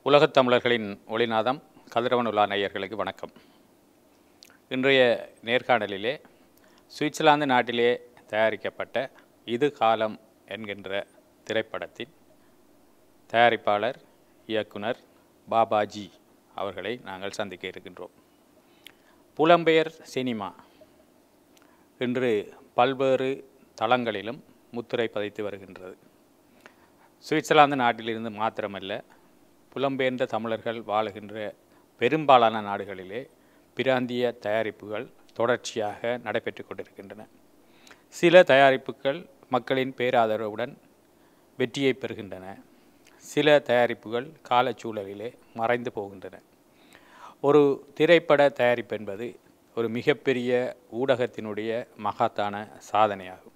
உலகத் தமிழர்களின் ஒளிநாதம் கதிரவன் உலா நேயர்களுக்கு வணக்கம் இன்றைய நேர்காணலிலே சுவிட்சர்லாந்து நாட்டிலே தயாரிக்கப்பட்ட இது காலம் என்கின்ற திரைப்படத்தின் தயாரிப்பாளர் இயக்குனர் பாபாஜி அவர்களை நாங்கள் சந்திக்க இருக்கின்றோம் புலம்பெயர் சினிமா இன்று பல்வேறு தளங்களிலும் முத்திரை பதித்து வருகின்றது சுவிட்சர்லாந்து நாட்டிலிருந்து மாத்திரமல்ல புலம்பெயர்ந்த தமிழர்கள் வாழுகின்ற பெரும்பாலான நாடுகளிலே பிராந்திய தயாரிப்புகள் தொடர்ச்சியாக நடைபெற்று கொண்டிருக்கின்றன சில தயாரிப்புகள் மக்களின் பேராதரவுடன் வெற்றியை பெறுகின்றன சில தயாரிப்புகள் காலச்சூழலிலே மறைந்து போகின்றன ஒரு திரைப்பட தயாரிப்பு என்பது ஒரு மிகப்பெரிய ஊடகத்தினுடைய மகத்தான சாதனையாகும்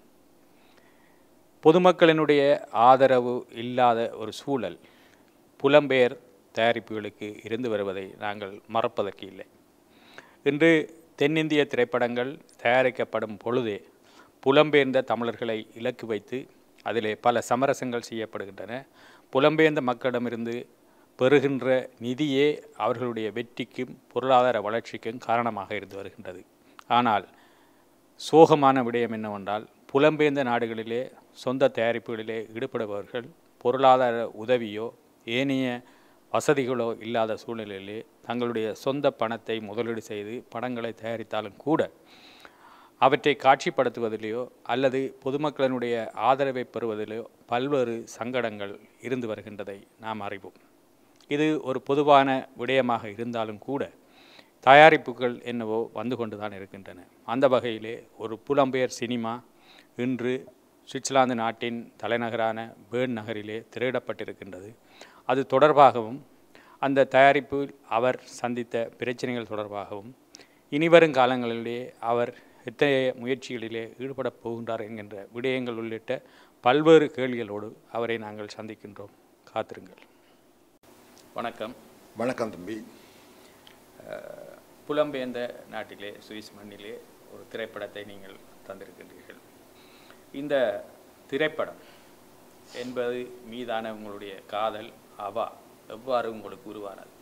பொதுமக்களினுடைய ஆதரவு இல்லாத ஒரு சூழல் புலம்பெயர் தயாரிப்புகளுக்கு இருந்து வருவதை நாங்கள் மறப்பதற்கு இல்லை இன்று தென்னிந்திய திரைப்படங்கள் தயாரிக்கப்படும் பொழுதே புலம்பெயர்ந்த தமிழர்களை இலக்கு வைத்து அதிலே பல சமரசங்கள் செய்யப்படுகின்றன புலம்பெயர்ந்த மக்களிடமிருந்து பெறுகின்ற நிதியே அவர்களுடைய வெற்றிக்கும் பொருளாதார வளர்ச்சிக்கும் காரணமாக இருந்து வருகின்றது ஆனால் சோகமான விடயம் என்னவென்றால் புலம்பெயர்ந்த நாடுகளிலே சொந்த தயாரிப்புகளிலே ஈடுபடுபவர்கள் பொருளாதார உதவியோ ஏனைய வசதிகளோ இல்லாத சூழ்நிலையிலே தங்களுடைய சொந்த பணத்தை முதலீடு செய்து படங்களை தயாரித்தாலும் கூட அவற்றை காட்சிப்படுத்துவதிலேயோ அல்லது பொதுமக்களினுடைய ஆதரவை பெறுவதிலேயோ பல்வேறு சங்கடங்கள் இருந்து வருகின்றதை நாம் அறிவோம் இது ஒரு பொதுவான விடயமாக இருந்தாலும் கூட தயாரிப்புகள் என்னவோ வந்து கொண்டு தான் இருக்கின்றன அந்த வகையிலே ஒரு புலம்பெயர் சினிமா இன்று சுவிட்சர்லாந்து நாட்டின் தலைநகரான பேர்ன் நகரிலே திரையிடப்பட்டிருக்கின்றது அது தொடர்பாகவும் அந்த தயாரிப்பில் அவர் சந்தித்த பிரச்சனைகள் தொடர்பாகவும் இனிவரும் காலங்களிலே அவர் எத்தகைய முயற்சிகளிலே ஈடுபடப் போகின்றார் என்கின்ற விடயங்கள் உள்ளிட்ட பல்வேறு கேள்விகளோடு அவரை நாங்கள் சந்திக்கின்றோம் காத்திருங்கள் வணக்கம் வணக்கம் தம்பி புலம்பெயர்ந்த நாட்டிலே சுவிஸ் மண்ணிலே ஒரு திரைப்படத்தை நீங்கள் தந்திருக்கின்றீர்கள் இந்த திரைப்படம் என்பது மீதான உங்களுடைய காதல் அவா எவ்வாறு உங்களுக்கு உருவானது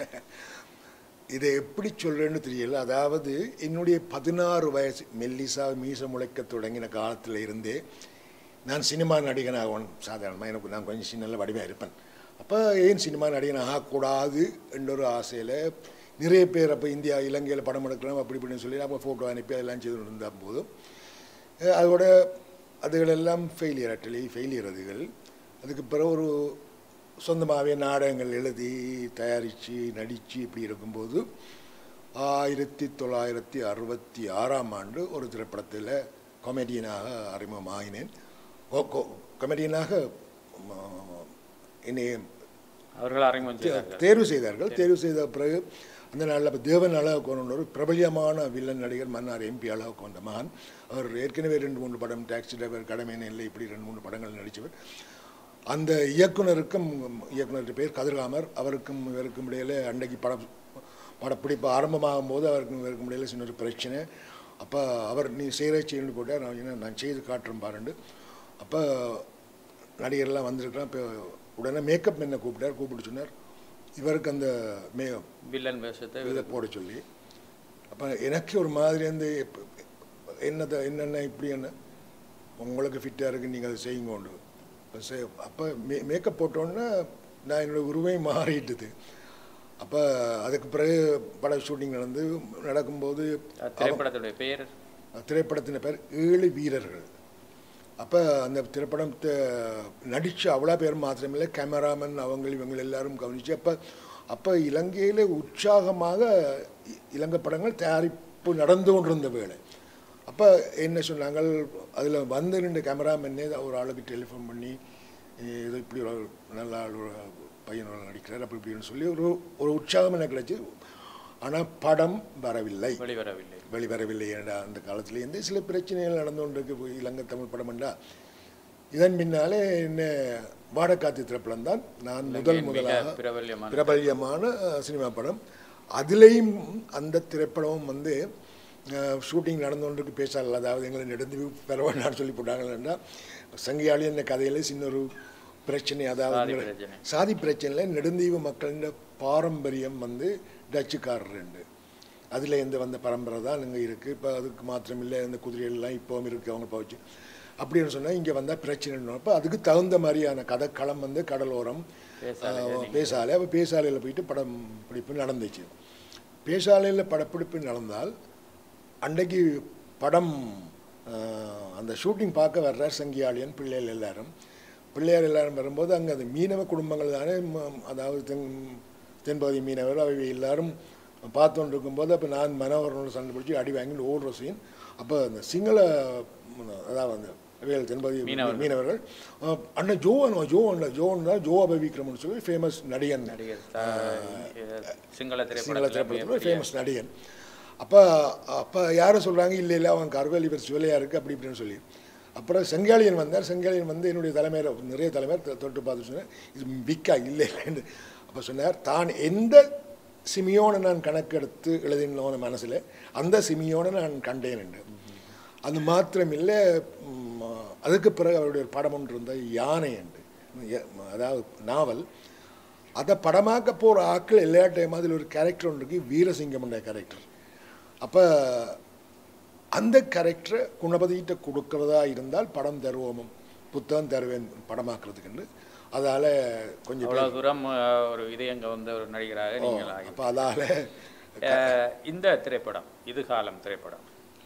இதை எப்படி சொல்றேன்னு தெரியல அதாவது என்னுடைய பதினாறு வயசு மெல்லிசா மீச முளைக்க தொடங்கின காலத்தில் இருந்தே நான் சினிமா நடிகனாகவன் சாதாரணமாக எனக்கு நான் கொஞ்சம் சின்ன வடிவாக இருப்பேன் அப்போ ஏன் சினிமா நடிகன் ஆகக்கூடாது என்ற ஒரு ஆசையில் நிறைய பேர் அப்போ இந்தியா இலங்கையில் படம் எடுக்கிறோம் அப்படி இப்படின்னு சொல்லி அப்போ ஃபோட்டோ அனுப்பி அதெல்லாம் செய்து இருந்த போதும் அஹ் அதோட அதுகளெல்லாம் ஃபெயிலியர் அட்டலி ஃபெயிலியர் அதுகள் அதுக்கு பிறகு ஒரு சொந்தமாகவே நாடகங்கள் எழுதி தயாரித்து நடித்து இப்படி இருக்கும்போது ஆயிரத்தி தொள்ளாயிரத்தி அறுபத்தி ஆறாம் ஆண்டு ஒரு திரைப்படத்தில் கொமெடியனாக அறிமுகமாகினேன் கொமெடியனாக என்னை அவர்கள் அறிமுகம் செய்தார்கள் தேர்வு செய்தார்கள் தேர்வு செய்த பிறகு அந்த நாளில் இப்போ தேவன் அழகு ஒரு பிரபலியமான வில்லன் நடிகர் மன்னார் எம்பி அழகு வந்த மகன் அவர் ஏற்கனவே ரெண்டு மூணு படம் டாக்ஸி டிரைவர் கடமை இல்லை இப்படி ரெண்டு மூணு படங்கள் நடித்தவர் அந்த இயக்குனருக்கும் இயக்குனர் பேர் கதிர்காமர் அவருக்கும் இவருக்கும் இடையில அன்னைக்கு படம் படப்பிடிப்பு ஆரம்பமாகும் போது அவருக்கும் இவருக்கும் இடையில சின்ன ஒரு பிரச்சனை அப்போ அவர் நீ செய்கிற செய்யணும்னு போட்டார் நான் சொன்னேன், நான் செய்து காட்டுறேன் பாருண்டு அப்போ நடிகர்லாம் வந்திருக்கலாம் இப்போ உடனே மேக்கப் என்ன கூப்பிட்டார் கூப்பிட்டு சொன்னார் இவருக்கு அந்த மே வில்லன் வேஷத்தை இதை போட சொல்லி அப்போ எனக்கு ஒரு மாதிரி வந்து எப்ப- என்னத என்னென்ன இப்படி என்ன உங்களுக்கு ஃபிட்டாக இருக்கு நீங்கள் அதை செய்யுங்க உண்டு அப்போ செய் அப்போ மே மேக்கப் போட்டோன்னே நான் என்னோட உருவை மாறிட்டுது அப்போ அதுக்கு பிறகு பட ஷூட்டிங் நடந்து நடக்கும்போது திரைப்படத்துடைய பெயர் திரைப்படத்தின் பேர் ஏழு வீரர்கள் அப்போ அந்த திரைப்படத்தை நடித்த அவ்வளோ பேர் மாத்திரமில்லை கேமராமேன் அவங்க இவங்க எல்லாரும் கவனித்து அப்போ அப்போ இலங்கையில் உற்சாகமாக இ- இலங்கை படங்கள் தயாரிப்பு நடந்து கொண்டிருந்த வேளை அப்போ என்ன சொன்னாங்க அதில் வந்து ரெண்டு கேமராமேனே ஒரு ஆளுக்கு டெலிஃபோன் பண்ணி ஏதோ இப்படி ஒரு நல்ல ஆள் ஒரு பையன் ஒரு நடிக்கிறார் அப்படி இப்படின்னு சொல்லி ஒரு ஒரு உற்சாகம் எனக்கு கிடைச்சி ஆனால் படம் வரவில்லை வெளிவரவில்லை வெளிவரவில்லை ஏன்டா அந்த காலத்துலேருந்து சில பிரச்சனைகள் நடந்து கொண்டிருக்கு போய் இலங்கை தமிழ் படம்டா இதன் பின்னாலே என்ன வாடக்காத்து திரைப்படம் தான் நான் முதல் மிக முதலாக பிரபல்யமான பிரபல்யமான அஹ், சினிமா படம் அதுலேயும் அந்த திரைப்படம் வந்து ஷூட்டிங் நடந்து கொண்டிருக்கு பேசல அதாவது எங்களை நடந்து பரவாயில்லான்னு சொல்லி போட்டாங்கன்னா சங்கியாளி என்ற கதையில் சின்ன ஒரு பிரச்சனை சாதி அதாவது பிரச்சனை. சாதி பிரச்சனையில் நெடுந்தீவு மக்களின் பாரம்பரியம் வந்து டச்சுக்காரர் உண்டு அதில் இருந்து வந்த பரம்பரை தான் இங்கே இருக்குது இப்போ அதுக்கு மாத்திரம் இல்லை இந்த குதிரைகள்லாம் இப்போவும் இருக்குது அவங்க போச்சு அப்படின்னு சொன்னால் இங்கே வந்தால் பிரச்சனை அப்போ அதுக்கு தகுந்த மாதிரியான கதைக்களம் வந்து கடலோரம் பேசாலையில ஆஹ், பேசாலை அப்போ பேசாலையில் போயிட்டு படம் பிடிப்பு நடந்துச்சு பேசாலையில் படப்பிடிப்பு நடந்தால் அன்றைக்கு படம் ஆஹ், அந்த ஷூட்டிங் பார்க்க வர்றார் சங்கியாளியன் பிள்ளைகள் எல்லாரும் பிள்ளையார் எல்லாரும் வரும்போது அங்கே அந்த மீனவ குடும்பங்கள் தானே ம- அதாவது தென் தென்பகுதி மீனவர் அவை எல்லாரும் பார்த்துட்டு இருக்கும்போது அப்போ நான் மனோகரனோட சண்டை பிடிச்சி அடி வாங்கிட்டு ஓடுற சீன் அப்போ அந்த சிங்கள ம், அதாவது அந்த அவைகள் தென்பகுதி மீனவர்கள். மீனவர்கள் அஹ், அண்ணன் ஜோ அண்ணன் ஜோ அண்ணன் ஜோ அண்ணா ஜோ அபவிக்ரம்னு சொல்லி ஃபேமஸ் நடிகன் நடிகர் த- சிங்கள சிங்கள திரைப்படத்தில் திரைப்படத்தில் ஃபேமஸ் நடிகன் அப்போ அப்போ யாரும் சொல்கிறாங்க இல்லை இல்லை அவன் கருவேல் இவர் சிவலையா இருக்குது அப்படி இப்படின்னு சொல்லி அப்புறம் செங்காலியன் வந்தார் செங்காலியன் வந்து என்னுடைய தலைமையில் நிறைய தலைமையர் தொ- தொட்டு பார்த்து சொன்னார் இது விக்கா இல்லை இல்லைன்னு அப்போ சொன்னார் தான் எந்த சிமியோனை நான் கணக்கெடுத்து எழுதினோன மனசில் அந்த சிமியோனை நான் கண்டேன் என்று அது மாத்திரம் இல்லை ம், அதுக்கு பிறகு அவருடைய ஒரு படம் ஒன்று இருந்த யானை என்று எ- அதாவது நாவல் அதை படமாக்க போகிற ஆட்கள் எல்லா டைம் அதில் ஒரு கேரக்டர் ஒன்று இருக்கு வீரசிங்கம்ன்ற கேரக்டர் அப்போ அந்த கேரக்டரை குணபதிகிட்ட கொடுக்கறதா இருந்தால் படம் தருவோமும் புத்தகம் தருவேன் படமாக்குறதுக்குன்னு அதால் கொஞ்சம் அவ்வளவு தூரம் அஹ், ஒரு இதயங்க வந்த ஒரு நடிகராக நீங்கள் ஆகி அப்போ அதால் அஹ், இந்த திரைப்படம் இது காலம் திரைப்படம்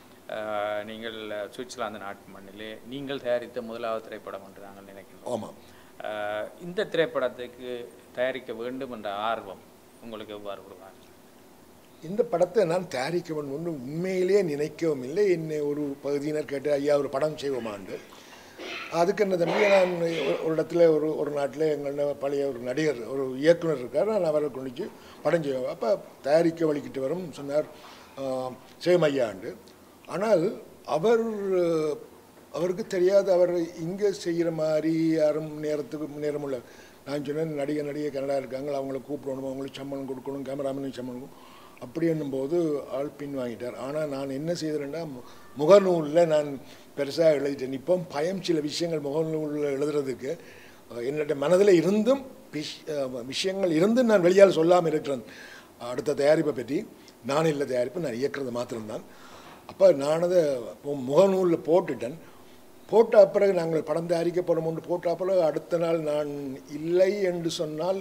அஹ், நீங்கள் சுவிட்சர்லாந்து நாட்டு மண்ணிலே நீங்கள் தயாரித்த முதலாவது திரைப்படம் என்று நாங்கள் நினைக்கின்றோம் ஆமாம் அஹ், இந்த திரைப்படத்துக்கு தயாரிக்க வேண்டும் என்ற ஆர்வம் உங்களுக்கு எவ்வாறு உருவானது இந்த படத்தை நான் தயாரிக்க வேண்டும் ஒன்று உண்மையிலேயே நினைக்கவும் இல்லை என்னை ஒரு பகுதியினர் கேட்டு ஐயா ஒரு படம் செய்வோமாண்டு அதுக்கு என்ன தம்பி நான் ஒரு- ஒரு இடத்துல ஒரு ஒரு நாட்டில் எங்களோட பழைய ஒரு நடிகர் ஒரு இயக்குனர் இருக்கார் நான் அவரை கொண்டுச்சு படம் செய்வோம் அப்போ தயாரிக்க வலிக்கிட்டு வரும் சொன்னார் சேமையாண்டு ஆனால் அவர் அவருக்கு தெரியாது அவர் இங்கே செய்கிற மாதிரி யாரும் நேரத்துக்கு நேரம் உள்ள நான் சொன்னேன் நடிகை நடிகை கனடா இருக்காங்க அவங்கள கூப்பிடணும் அவங்களுக்கு சம்பளம் கொடுக்கணும் கேமராமேனுக்கு சம்பளம் கொடுக்கணும் அப்படி என்னும்போது ஆள் பின் வாங்கிட்டார் ஆனால் நான் என்ன செய்தேன்னா மு- முகநூலில் நான் பெருசாக எழுதிட்டேன் இப்போ பயம் சில விஷயங்கள் முகநூலில் எழுதுறதுக்கு அஹ், என்னுடைய மனதில் இருந்தும் விஷ் அஹ், விஷயங்கள் இருந்தும் நான் வெளியால் சொல்லாமல் இருக்கிறேன் அடுத்த தயாரிப்பை பற்றி நான் இல்லை தயாரிப்பு நான் இயக்குறது மாத்திரம்தான் அப்போ நான் அதை முகநூலில் போட்டுட்டேன் போட்ட பிறகு நாங்கள் படம் தயாரிக்க போகிறோம் போட்ட பிறகு அடுத்த நாள் நான் இல்லை என்று சொன்னால்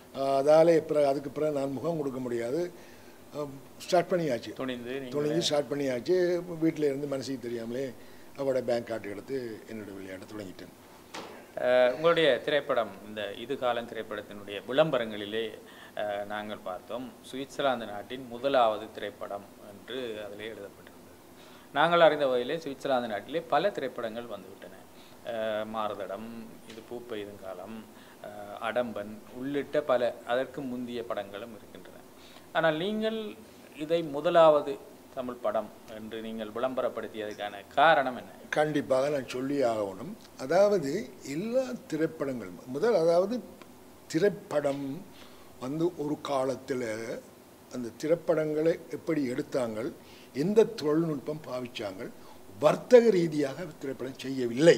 அதால் பிறகு அதுக்கு பிறகு நான் முகம் கொடுக்க முடியாது ஸ்டார்ட் பண்ணியாச்சு துணிந்து நீங்கள் துணிஞ்சு ஸ்டார்ட் பண்ணியாச்சு வீட்டில் இருந்து மனசுக்கு தெரியாமலே அவட பேங்க் கார்டு எடுத்து என்னோட விளையாட தொடங்கிட்டேன் அஹ், உங்களுடைய திரைப்படம் இந்த இது காலம் திரைப்படத்தினுடைய விளம்பரங்களிலே அஹ், நாங்கள் பார்த்தோம் சுவிட்சர்லாந்து நாட்டின் முதலாவது திரைப்படம் என்று அதிலே எழுதப்பட்டிருந்தது நாங்கள் அறிந்த வகையிலே சுவிட்சர்லாந்து நாட்டிலே பல திரைப்படங்கள் வந்துவிட்டன அஹ், மாறுதடம் இது பூப்பை காலம் அஹ், அடம்பன் உள்ளிட்ட பல அதற்கு முந்திய படங்களும் இருக்கின்றன ஆனால் நீங்கள் இதை முதலாவது தமிழ் படம் என்று நீங்கள் விளம்பரப்படுத்தியதுக்கான காரணம் என்ன கண்டிப்பாக நான் சொல்லி ஆகணும் அதாவது எல்லா திரைப்படங்களும் முதல் அதாவது திரைப்படம் வந்து ஒரு காலத்தில் அந்த திரைப்படங்களை எப்படி எடுத்தாங்கள் எந்த தொழில்நுட்பம் பாவிச்சாங்க வர்த்தக ரீதியாக திரைப்படம் செய்யவில்லை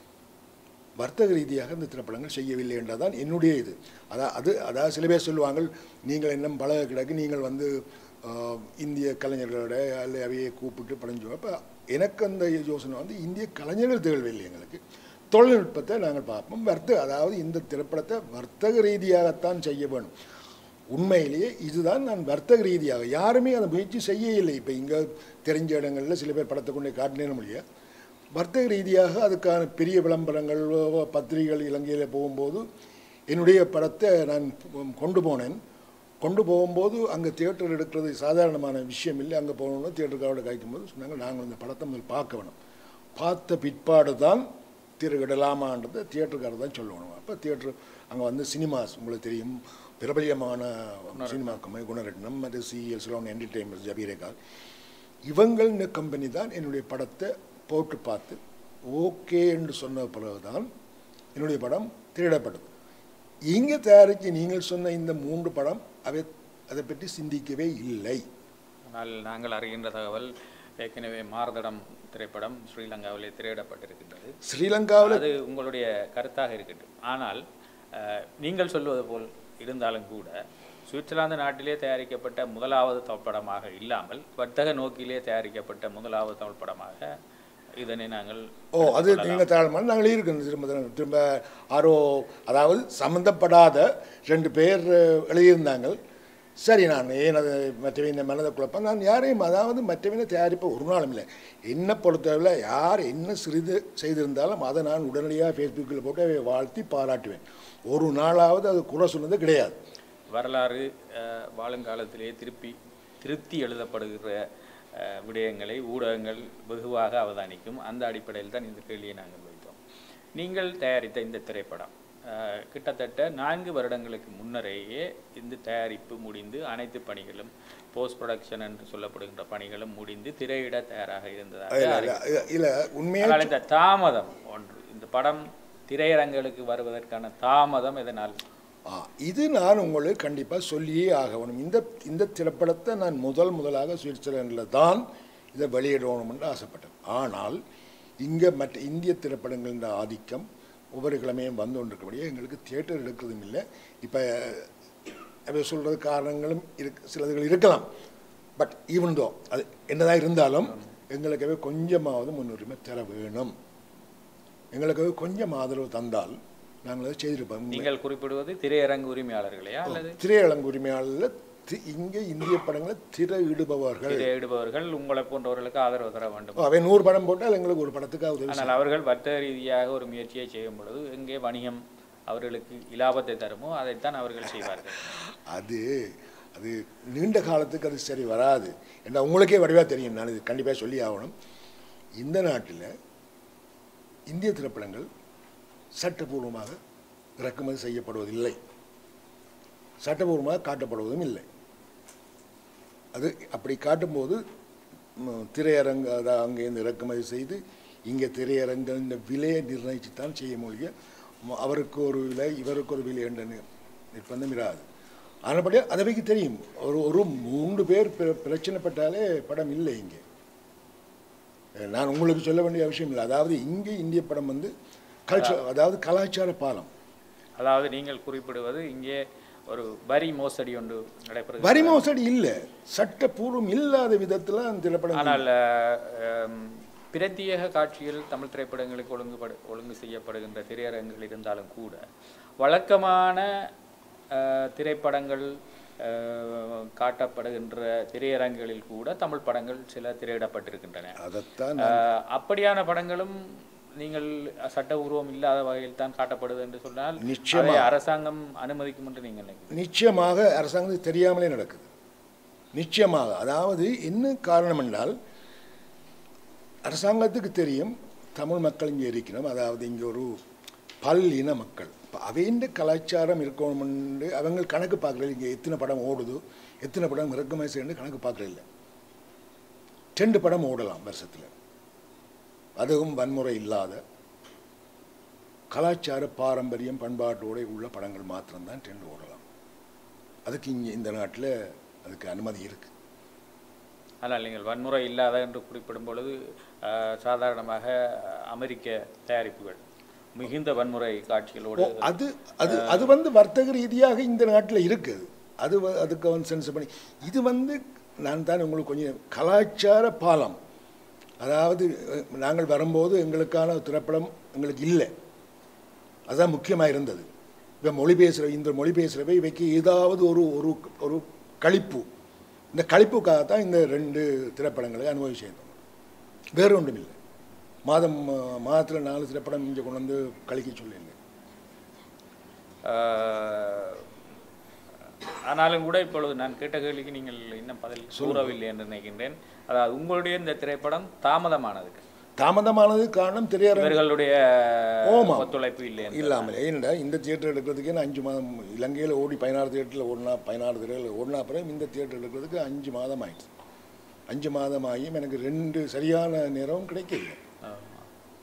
வர்த்தக ரீதியாக இந்த திரைப்படங்கள் செய்யவில்லை என்றதான் என்னுடைய இது அதா அது அதாவது சில பேர் சொல்லுவாங்க நீங்கள் இன்னும் பழக கிடக்கு நீங்கள் வந்து ஆஹ், இந்திய கலைஞர்களோட அல்ல அவையை கூப்பிட்டு படைஞ்சோம் அப்போ எனக்கு அந்த யோசனை வந்து இந்திய கலைஞர்கள் தேவையில்லை எங்களுக்கு தொழில்நுட்பத்தை நாங்கள் பார்ப்போம் வர்த்தக அதாவது இந்த திரைப்படத்தை வர்த்தக ரீதியாகத்தான் செய்ய வேணும் உண்மையிலேயே இதுதான் நான் வர்த்தக ரீதியாக யாருமே அந்த முயற்சி செய்ய இல்லை இப்போ இங்கே தெரிஞ்ச இடங்களில் சில பேர் படத்தை கொண்டு காட்டினேன்னு முடியாது வர்த்தக ரீதியாக அதுக்கான பெரிய விளம்பரங்கள் பத்திரிகைகள் இலங்கையில் போகும்போது என்னுடைய படத்தை நான் கொண்டு போனேன் கொண்டு போகும்போது அங்கே தியேட்டர் எடுக்கிறது சாதாரணமான விஷயம் இல்லை அங்கே போகணும்னா தியேட்டருக்காரோட காய்க்கும்போது சொன்னாங்க நாங்கள் இந்த படத்தை முதல் பார்க்க வேணும் பார்த்த பிற்பாடு தான் திரையிடலாமான்றதை தியேட்டருக்காரர் தான் சொல்லணும் அப்போ தியேட்டர் அங்கே வந்து சினிமாஸ் உங்களுக்கு தெரியும் பிரபலியமான சினிமா கம்பெனி குணரட்னம் அது சிஎல் சிலோன் என்டர்டெயின்மெண்ட் ஜபீரேகால் இவங்கள் இந்த கம்பெனி தான் என்னுடைய படத்தை போட்டு பார்த்து ஓகே என்று சொன்ன பிறகுதான் என்னுடைய படம் திரையிடப்பட்டது இங்கே தயாரித்து நீங்கள் சொன்ன இந்த மூன்று படம் அவை அதை பற்றி சிந்திக்கவே இல்லை ஆனால் நாங்கள் அறிகின்ற தகவல் ஏற்கனவே மாரதடம் திரைப்படம் ஸ்ரீலங்காவிலே திரையிடப்பட்டிருக்கின்றது ஸ்ரீலங்காவில் அது உங்களுடைய கருத்தாக இருக்கட்டும் ஆனால் அஹ், நீங்கள் சொல்வது போல் இருந்தாலும் கூட சுவிட்சர்லாந்து நாட்டிலே தயாரிக்கப்பட்ட முதலாவது தமிழ்ப்படமாக இல்லாமல் வர்த்தக நோக்கிலே தயாரிக்கப்பட்ட முதலாவது தமிழ்ப்படமாக இதனை நாங்கள் ஓ அது நீங்கள் தாழ்மான நாங்கள் இருக்கணும் திரும்ப திரும்ப- திரும்ப ஆரோ அதாவது சம்மந்தப்படாத ரெண்டு பேர் அஹ், எழுதியிருந்தாங்க சரி நான் ஏன் அது மற்றவை இந்த மனதை குழப்பம் நான் யாரையும் அதாவது மற்றவனை தயாரிப்ப ஒரு நாளும் இல்லை என்னை பொறுத்தவரை யார் என்ன சிறிது செய்திருந்தாலும் அதை நான் உடனடியாக ஃபேஸ்புக்கில் போட்டு அதை வாழ்த்தி பாராட்டுவேன் ஒரு நாளாவது அது குறை சொன்னது கிடையாது வரலாறு அஹ், வாழுங்காலத்திலே திருப்பி திருத்தி எழுதப்படுகிற அஹ், விடயங்களை ஊடகங்கள் வெகுவாக அவதானிக்கும் அந்த அடிப்படையில் தான் இந்த கேள்வியை நாங்கள் வைத்தோம் நீங்கள் தயாரித்த இந்த திரைப்படம் அஹ், கிட்டத்தட்ட நான்கு வருடங்களுக்கு முன்னரேயே இந்த தயாரிப்பு முடிந்து அனைத்து பணிகளும் போஸ்ட் ப்ரொடக்ஷன் என்று சொல்லப்படுகின்ற பணிகளும் முடிந்து திரையிட தயாராக இருந்ததாக இல்லை இல்லை உண்மையாக ஆனால் இந்த தாமதம் ஒன்று இந்த படம் திரையரங்குகளுக்கு வருவதற்கான தாமதம் இதனால் ஆ இது நான் உங்களுக்கு கண்டிப்பாக சொல்லியே ஆகணும் இந்த இந்த திரைப்படத்தை நான் முதல் முதலாக சுவிட்சர்லாண்டில் தான் இதை வெளியிடணும்னு ஆசைப்பட்டேன் ஆனால் இங்கே மற்ற இந்திய திரைப்படங்களின் ஆதிக்கம் ஒவ்வொரு கிழமையும் வந்து கொண்டிருக்கபடியே எங்களுக்கு தியேட்டர் எடுக்கிறதும் இல்லை இப்போ அப்படி சொல்கிறது காரணங்களும் இருக்கு சிலதுகள் இருக்கலாம் பட் ஈவன் தோ அது என்னதான் இருந்தாலும் எங்களுக்கவே கொஞ்சமாவது முன்னுரிமை தர வேணும் எங்களுக்கு கொஞ்சம் ஆதரவு தந்தால் நாங்கள் அதை செய்திருப்போம் நீங்கள் குறிப்பிடுவது திரையரங்கு உரிமையாளர்களையா அல்லது திரையரங்கு உரிமையாளர் தி- இங்கே இந்திய படங்களை திரையிடுபவர்கள் திரையிடுபவர்கள் உங்களை போன்றவர்களுக்கு ஆதரவு தர வேண்டும் அவை நூறு படம் போட்டால் எங்களுக்கு ஒரு படத்துக்கு உதவி ஆனால் அவர்கள் வர்த்தக ரீதியாக ஒரு முயற்சியை செய்யும் பொழுது எங்கே வணிகம் அவர்களுக்கு இலாபத்தை தருமோ அதைத்தான் அவர்கள் செய்வார்கள் அது அது நீண்ட காலத்துக்கு அது சரி வராது என்ன உங்களுக்கே வடிவாக தெரியும் நான் இது கண்டிப்பாக சொல்லி ஆகணும் இந்த நாட்டில் இந்திய திரைப்படங்கள் சட்டபூர்வமாக இறக்குமதி செய்யப்படுவதில்லை சட்டபூர்வமாக காட்டப்படுவதும் இல்லை அது அப்படி காட்டும்போது ம், திரையரங்கு அதை அங்கேருந்து இறக்குமதி செய்து இங்கே திரையரங்கு இந்த விலையை நிர்ணயித்து தான் செய்ய முடியும் ம- அவருக்கு ஒரு விலை இவருக்கு ஒரு விலை என்ற நி- நிர்பந்தம் இராது ஆனபடியே அதை வைக்க தெரியும் ஒரு ஒரு மூன்று பேர் பிர- பிரச்சனைப்பட்டாலே படம் இல்லை இங்கே அஹ் நான் உங்களுக்கு சொல்ல வேண்டிய அவசியம் இல்லை அதாவது இங்கே இந்திய படம் வந்து கல்ச்சர் அதாவது கலாச்சார பாலம் அதாவது நீங்கள் குறிப்பிடுவது இங்கே ஒரு வரி மோசடி ஒன்று நடைபெறுகிறது வரி மோசடி இல்லை சட்டப்பூர்வம் இல்லாத விதத்தில் அந்த திரைப்படம் ஆனால் அஹ், பிரத்யேக காட்சியில் தமிழ் திரைப்படங்களுக்கு ஒழுங்குபடு ஒழுங்கு செய்யப்படுகின்ற திரையரங்குகள் இருந்தாலும் கூட வழக்கமான அஹ், திரைப்படங்கள் அஹ், காட்டப்படுகின்ற திரையரங்குகளில் கூட தமிழ் படங்கள் சில திரையிடப்பட்டிருக்கின்றன அதைத்தான் அஹ், அப்படியான படங்களும் நீங்கள் சட்டபூர்வம் இல்லாத வகையில் தான் காட்டப்படுது என்று சொன்னால் நிச்சயமா. அதை அரசாங்கம் அனுமதிக்கும் என்று நீங்கள் நினைக்கிறீங்க நிச்சயமாக அரசாங்கத்துக்கு தெரியாமலே நடக்குது நிச்சயமாக அதாவது என்ன காரணம் என்றால் அரசாங்கத்துக்கு தெரியும் தமிழ் மக்கள் இங்கே இருக்கிறோம் அதாவது இங்கே ஒரு பல் இன மக்கள் இப்போ அவைண்ட கலாச்சாரம் இருக்கணும்னு அவங்க கணக்கு பார்க்கல இங்கே எத்தனை படம் ஓடுது எத்தனை படம் இறக்குமதி செய்யணும் கணக்கு பார்க்கல ரெண்டு படம் ஓடலாம் வருஷத்தில் அதுவும் வன்முறை இல்லாத கலாச்சார பாரம்பரியம் பண்பாட்டோட உள்ள படங்கள் மாத்திரம்தான் ட்ரெண்ட் ஓடலாம் அதுக்கு இங்கே இந்த நாட்டில் அதுக்கு அனுமதி இருக்கு ஆனால் நீங்கள் வன்முறை இல்லாத என்று குறிப்பிடும் பொழுது அஹ், சாதாரணமாக அமெரிக்க தயாரிப்புகள் மிகுந்த வன்முறை காட்சிகளோடு ஓ, அது அது அது வந்து வர்த்தக ரீதியாக இந்த நாட்டில் இருக்குது அது வ- அதுக்கு வந்து சென்ஸ் பண்ணி இது வந்து நான் தான் உங்களுக்கு கொஞ்சம் கலாச்சார பாலம் அதாவது அஹ், நாங்கள் வரும்போது எங்களுக்கான திரைப்படம் எங்களுக்கு இல்லை அதுதான் முக்கியமாக இருந்தது இப்போ மொழி பேசுகிற இந்த மொழி பேசுகிறவை இவைக்கு ஏதாவது ஒரு ஒரு ஒரு களிப்பு இந்த களிப்புக்காகத்தான் இந்த ரெண்டு திரைப்படங்களை அனுபவி செய்தோம் வேறு ஒன்றும் இல்லை மாதம் மாதத்தில் நாலு திரைப்படம் இங்கே கொண்டு வந்து கழிக்க சொல்லிங்க அஹ், ஆனாலும் கூட இப்பொழுது நான் கேட்ட கேள்விக்கு நீங்கள் இன்னும் பதில் கூறவில்லை என்று நினைக்கின்றேன் அதாவது உங்களுடைய இந்த திரைப்படம் தாமதமானதுக்கு தாமதமானது காரணம் திரையரங்கு இவர்களுடைய ஆமாம். ஒத்துழைப்பு இல்லை என்று. இல்லாமல் ஏன்டா இந்த தியேட்டர் எடுக்கிறதுக்கே நான் அஞ்சு மாதம் இலங்கையில் ஓடி பதினாறு தியேட்டரில் ஓடினா பதினாறு திரையில் ஓடினா அப்புறம் இந்த தியேட்டர் எடுக்கிறதுக்கு அஞ்சு மாதம் ஆயிடுச்சு அஞ்சு மாதம் ஆகியும் எனக்கு ரெண்டு சரியான நேரம் கிடைக்கல ஆமா.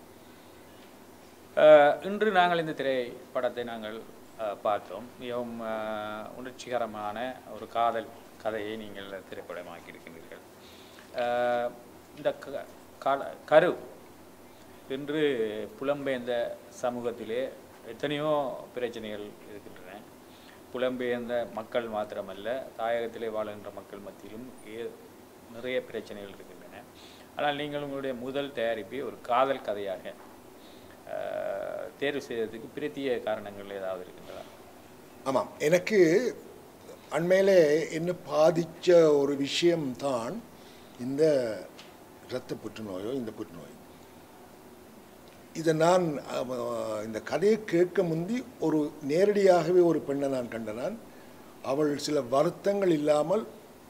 அஹ், இன்று நாங்கள் இந்த திரைப்படத்தை நாங்கள் அஹ், பார்த்தோம் மிகவும் அஹ், உணர்ச்சிகரமான ஒரு காதல் கதையை நீங்கள் திரைப்படமாக்கி இருக்கின்றீர்கள் அஹ், இந்த க- கால- கரு இன்று புலம்பெயர்ந்த சமூகத்திலே எத்தனையோ பிரச்சனைகள் இருக்கின்றன புலம்பெயர்ந்த மக்கள் மாத்திரமல்ல தாயகத்திலே வாழுகின்ற மக்கள் மத்தியிலும் ஏ- நிறைய பிரச்சனைகள் இருக்கின்றன ஆனால் நீங்கள் உங்களுடைய முதல் தயாரிப்பை ஒரு காதல் கதையாக அஹ், தேர்வு செய்ததுக்கு பிரத்திய காரணங்கள் ஏதாவது இருக்கின்றதா ஆமாம் எனக்கு அண்மையிலே என்ன பாதித்த ஒரு விஷயம்தான் இந்த இரத்த புற்றுநோயோ இந்த புற்றுநோய் இதை நான் அவ, இந்த கதையை கேட்க முந்தி ஒரு நேரடியாகவே ஒரு பெண்ணை நான் கண்ட நான் அவள் சில வருத்தங்கள் இல்லாமல்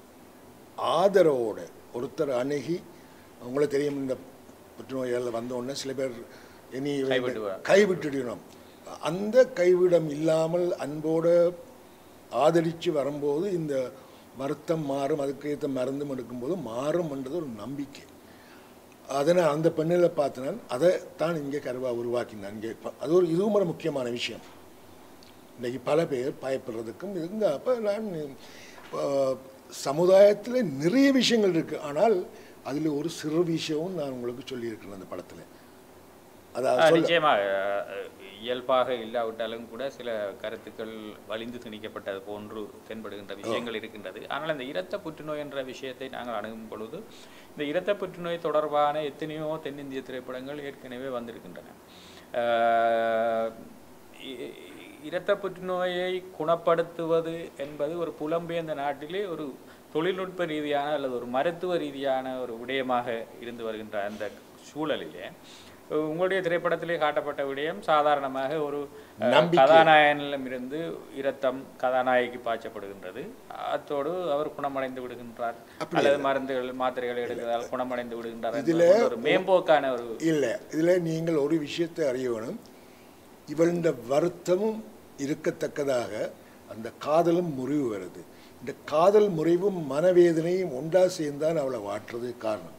ஆதரவோடு ஒருத்தர் அணுகி உங்களுக்கு தெரியும் இந்த புற்றுநோயால் வந்த உடனே சில பேர் இனி இவன் இந்த- கைவிடுவார். கைவிட்டுடணும் அந்த கைவிடம் இல்லாமல் அன்போடு ஆதரித்து வரும்போது இந்த வருத்தம் மாறும் அதுக்கேற்ற மருந்தும் எடுக்கும்போது மாறும்ன்றது ஒரு நம்பிக்கை அதனை அந்த பெண்ணில் பார்த்து நான் அதை தான் இங்கே கருவா உருவாக்கினான் இங்கே ப- அது ஒரு இதுவும் ஒரு முக்கியமான விஷயம் இன்னைக்கு பல பேர் பயப்படுறதுக்கும் இதுங்க அப்போ நான் சமுதாயத்தில் நிறைய விஷயங்கள் இருக்குது ஆனால் அதில் ஒரு சிறு விஷயமும் நான் உங்களுக்கு சொல்லியிருக்கிறேன் அந்த படத்தில் அதாவது ஆ, சொல்ல நிச்சயமாக அஹ், இயல்பாக இல்லாவிட்டாலும் கூட சில கருத்துக்கள் வலிந்து திணிக்கப்பட்டது போன்று தென்படுகின்ற விஷயங்கள் இருக்கின்றது ஆனால் இந்த இரத்த புற்றுநோய் என்ற விஷயத்தை நாங்கள் அணுகும் பொழுது இந்த இரத்த புற்றுநோய் தொடர்பான எத்தனையோ தென்னிந்திய திரைப்படங்கள் ஏற்கனவே வந்திருக்கின்றன அஹ், இ- இரத்த புற்றுநோயை குணப்படுத்துவது என்பது ஒரு புலம்பெயர்ந்த நாட்டிலே ஒரு தொழில்நுட்ப ரீதியான அல்லது ஒரு மருத்துவ ரீதியான ஒரு விடயமாக இருந்து வருகின்ற அந்த சூழலிலே அஹ் உங்களுடைய திரைப்படத்திலே காட்டப்பட்ட விடயம் சாதாரணமாக ஒரு அஹ், நம்பிக்கை. கதாநாயகனிடமிருந்து இரத்தம் கதாநாயகிக்கு பாய்ச்சப்படுகின்றது அத்தோடு அவர் குணமடைந்து விடுகின்றார் அல்லது மருந்துகள் மாத்திரைகள் எடுக்கிறதால் குணமடைந்து விடுகின்றார் என்ற ஒரு மேம்போக்கான ஒரு இல்லை இதில் நீங்கள் ஒரு விஷயத்தை அறிய வேணும் இவளுடைய வருத்தமும் இருக்கத்தக்கதாக அந்த காதலும் முறிவு வருது இந்த காதல் முறிவும் மனவேதனையும் ஒன்றா சேர்ந்தான் அவளை வாட்டுறது காரணம்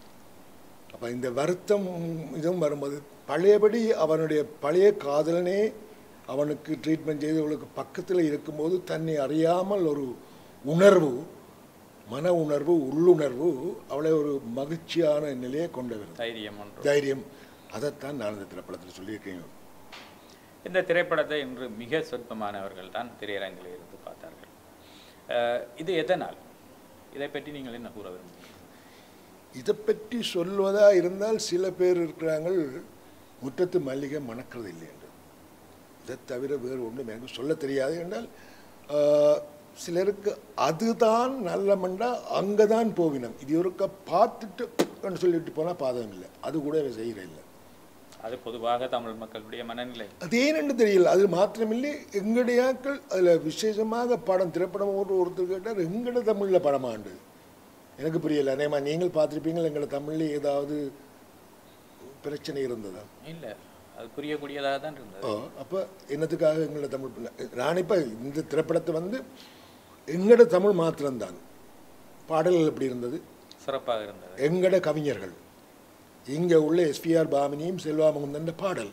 அப்போ இந்த வருத்தம் இதுவும் வரும்போது பழையபடி அவனுடைய பழைய காதலனே அவனுக்கு ட்ரீட்மெண்ட் செய்து அவளுக்கு பக்கத்தில் இருக்கும்போது தன்னை அறியாமல் ஒரு உணர்வு மன உணர்வு உள்ளுணர்வு அவளை ஒரு மகிழ்ச்சியான நிலையை கொண்டு வருது தைரியம் ஒன்று தைரியம் அதைத்தான் நான் இந்த திரைப்படத்தில் சொல்லியிருக்கேன் இந்த திரைப்படத்தை இன்று மிக சொற்பமானவர்கள் தான் திரையரங்கில் இருந்து பார்த்தார்கள் அஹ், இது எதனால் இதை பற்றி நீங்கள் என்ன கூற விரும்புகிறீர்கள் இதை பற்றி சொல்வதா இருந்தால் சில பேர் இருக்கிறாங்க முற்றத்து மல்லிகை மணக்கிறது இல்லை என்று இதை தவிர வேறு ஒன்றும் எனக்கு சொல்ல தெரியாது என்றால் ஆஹ், சிலருக்கு அதுதான் நல்ல மண்டா அங்கே தான் போவினம் இது ஒருக்க பார்த்துட்டு ன்னு சொல்லிட்டு போனால் பாதகம் இல்லை அது கூட இவன் செய்கிற இல்லை அது பொதுவாக தமிழ் மக்களுடைய மனநிலை அது ஏனென்று தெரியல அது மாத்திரமில்லை எங்களுடைய ஆட்கள் அதில் விசேஷமாக படம் திரைப்படம் ஒரு ஒருத்தர் கேட்டார் எங்கட தமிழில் படமாண்டு எனக்கு புரியல அதேமா நீங்கள் பார்த்துருப்பீங்கள் எங்களை தமிழில் ஏதாவது பிரச்சனை இருந்ததா இல்லை அது புரியக்கூடியதாக தான் இருந்தது ஓ அப்போ என்னத்துக்காக எங்களோட தமிழ் பிள்ளை நான் இப்போ இந்த திரைப்படத்தை வந்து எங்களோட தமிழ் மாத்திரம்தான் பாடல்கள் எப்படி இருந்தது சிறப்பாக இருந்தது எங்கட கவிஞர்கள் இங்கே உள்ள எஸ்பிஆர் பாமினியும் செல்வா முகுந்தன் பாடல்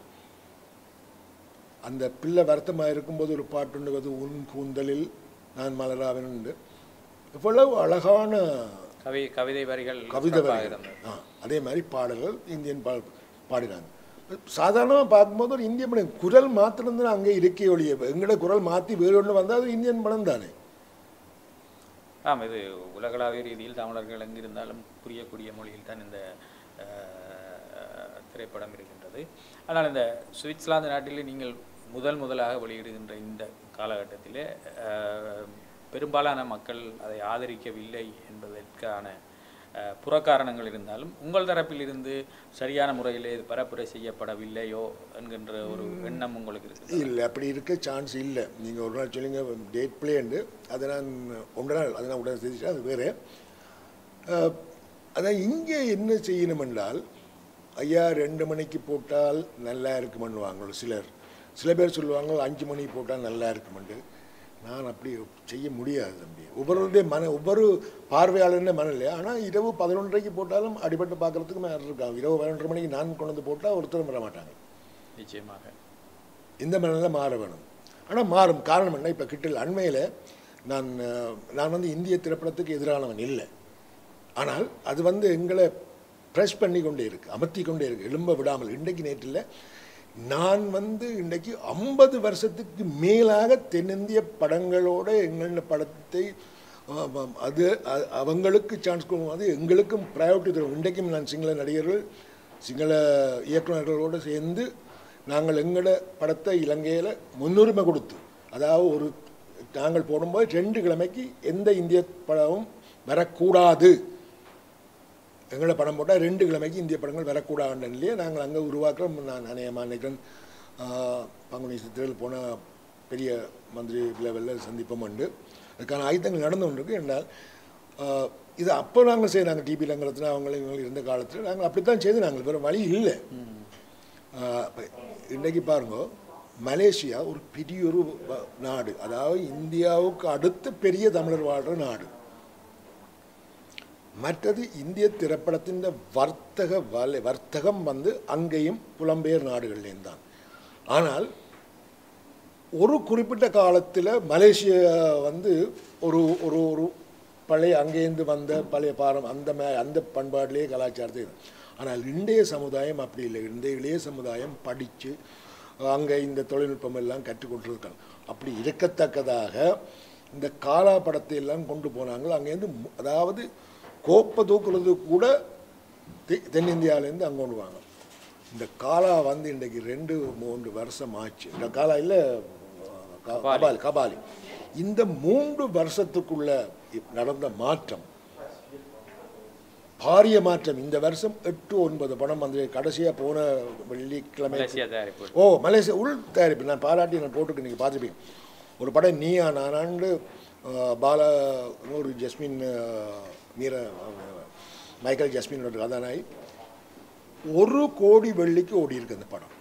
அந்த பிள்ளை வருத்தமாக இருக்கும்போது ஒரு பாட்டுண்டு அது உன் கூந்தலில் நான் மலராவேன் உண்டு இவ்வளவு அழகான கவி கவிதை வரிகள் கவிதை சிறப்பாக வரிகள் இருந்தது ஆ அதே மாதிரி பாடல்கள் இந்தியன் பா பாடினாங்க சாதாரணமாக பார்க்கும்போது ஒரு இந்திய படம் குரல் மாத்திரம்தான் அங்கே இருக்கே ஒழிய எங்களோட குரல் மாற்றி வேறு ஒன்று வந்தால் அது இந்தியன் படம் தானே ஆம் இது உலகளாவிய ரீதியில் தமிழர்கள் எங்கிருந்தாலும் புரியக்கூடிய மொழியில் தான் இந்த அஹ், திரைப்படம் இருக்கின்றது ஆனால் இந்த சுவிட்சர்லாந்து நாட்டிலே நீங்கள் முதல் முதலாக வெளியிடுகின்ற இந்த காலகட்டத்திலே அஹ், பெரும்பாலான மக்கள் அதை ஆதரிக்கவில்லை என்பதற்கான அஹ், புறக்காரணங்கள் இருந்தாலும் உங்கள் தரப்பில் இருந்து சரியான முறையிலே இது பரப்புரை செய்யப்படவில்லையோ என்கின்ற ஒரு எண்ணம் உங்களுக்கு இருக்குது இல்லை அப்படி இருக்க சான்ஸ் இல்லை நீங்கள் ஒரு நாள் சொல்லுங்க டேட் பிளேண்டு அதை நான் ஒன்றரை நாள் அதை நான் உடனே செஞ்சுட்டேன் அது வேறு அஹ், அதான் இங்கே என்ன செய்யணும் என்றால் ஐயா ரெண்டு மணிக்கு போட்டால் நல்லா இருக்குமென்னுவாங்க சிலர் சில பேர் சொல்லுவாங்க அஞ்சு மணிக்கு போட்டால் நல்லா இருக்குமெண்டு நான் அப்படி செய்ய முடியாது தம்பி ஒவ்வொருடைய மன ஒவ்வொரு பார்வையாளருடைய மன இல்லை ஆனால் இரவு பதினொன்றரைக்கு போட்டாலும் அடிபட்டு பார்க்கறதுக்கு மேலே இருக்காங்க இரவு பதினொன்றரை மணிக்கு நான் கொண்டு வந்து போட்டால் ஒருத்தரும் வர மாட்டாங்க நிச்சயமாக இந்த மனநிலை மாற வேணும் ஆனால் மாறும் காரணம் என்ன இப்போ கிட்டில் அண்மையில் நான் அஹ், நான் வந்து இந்திய திரைப்படத்துக்கு எதிரானவன் இல்லை ஆனால் அது வந்து எங்களை ப்ரெஸ் பண்ணி கொண்டே இருக்கு அமர்த்தி கொண்டே இருக்கு எழும்ப விடாமல் இன்றைக்கு நேற்றில் நான் வந்து இன்றைக்கு ஐம்பது வருஷத்துக்கு மேலாக தென்னிந்திய படங்களோட எங்களோட படத்தை ஆமாம், அது அ- அவங்களுக்கு சான்ஸ் கொடுக்கும் அது எங்களுக்கும் ப்ரையாரிட்டி தரும் இன்றைக்கும் நான் சிங்கள நடிகர்கள் சிங்கள இயக்குநர்களோடு சேர்ந்து நாங்கள் எங்களோட படத்தை இலங்கையில் முன்னுரிமை கொடுத்து அதாவது ஒரு நாங்கள் போடும்போது ரெண்டு கிழமைக்கு எந்த இந்திய படமும் வரக்கூடாது எங்களோட படம் போட்டால் ரெண்டு கிழமைக்கு இந்திய படங்கள் வரக்கூடாதுன்னுலையே நாங்கள் அங்கே உருவாக்குறோம் நான் அநேகமாக நினைக்கிறேன் ஆஹ், பங்குனி சித்திரையில் போன பெரிய மந்திரி லெவலில் சந்திப்போம் உண்டு அதுக்கான ஆயுதங்கள் நடந்து கொண்டிருக்கு என்றால் ஆஹ், இது அப்போ நாங்கள் செய்ய நாங்கள் டிபி லங்கரத்தில் அவங்களும் இவங்களும் இருந்த காலத்தில் நாங்கள் அப்படித்தான் செய்து நாங்கள் வேறு வழி இல்லை ஆஹ், இப்ப இன்னைக்கு பாருங்க மலேசியா ஒரு பெரிய ஒரு வ- நாடு அதாவது இந்தியாவுக்கு அடுத்த பெரிய தமிழர் வாழ்கிற நாடு மற்றது இந்திய திரைப்படத்தின் வர்த்தக வலை வர்த்தகம் வந்து அங்கேயும் புலம்பெயர் நாடுகள்லேயும் தான் ஆனால் ஒரு குறிப்பிட்ட காலத்தில் மலேசியா வந்து ஒரு ஒரு ஒரு பழைய அங்கேருந்து வந்த பழைய பாரம் அந்த மே அந்த பண்பாட்டிலேயே கலாச்சாரத்தை இது. ஆனால் இன்றைய சமுதாயம் அப்படி இல்லை இன்றைய இளைய சமுதாயம் படித்து அங்கே இந்த தொழில்நுட்பம் எல்லாம் கற்றுக்கொண்டிருக்காங்க அப்படி இருக்கத்தக்கதாக இந்த காலா படத்தை எல்லாம் கொண்டு போனாங்க அங்கேருந்து மு- அதாவது கோப்பை தூக்குறது கூட தெ- தென்னிந்தியாவிலேருந்து அங்கே கொண்டு வாங்க இந்த காலா வந்து இன்றைக்கு ரெண்டு மூன்று வருஷம் ஆச்சு இந்த காலா இல்லை க- கபாலி கபாலி இந்த மூன்று வருஷத்துக்குள்ள நடந்த மாற்றம் பாரிய மாற்றம் இந்த வருஷம் எட்டு ஒன்பது படம் வந்து கடைசியாக போன வெள்ளிக்கிழமை மலேசியா தயாரிப்பு ஓ மலேசியா உள் தயாரிப்பு நான் பாராட்டி நான் போட்டுக்கு நீங்கள் பார்த்துருப்பீங்க ஒரு படம் நீயா நானாண்டு அஹ், பாலா ஒரு ஜஸ்மின் அஹ், மீரா அஹ், மைக்கேல் ஜஸ்மினோட கதாநாயகி ஒரு கோடி வெள்ளிக்கு ஓடி இருக்கு அந்த படம்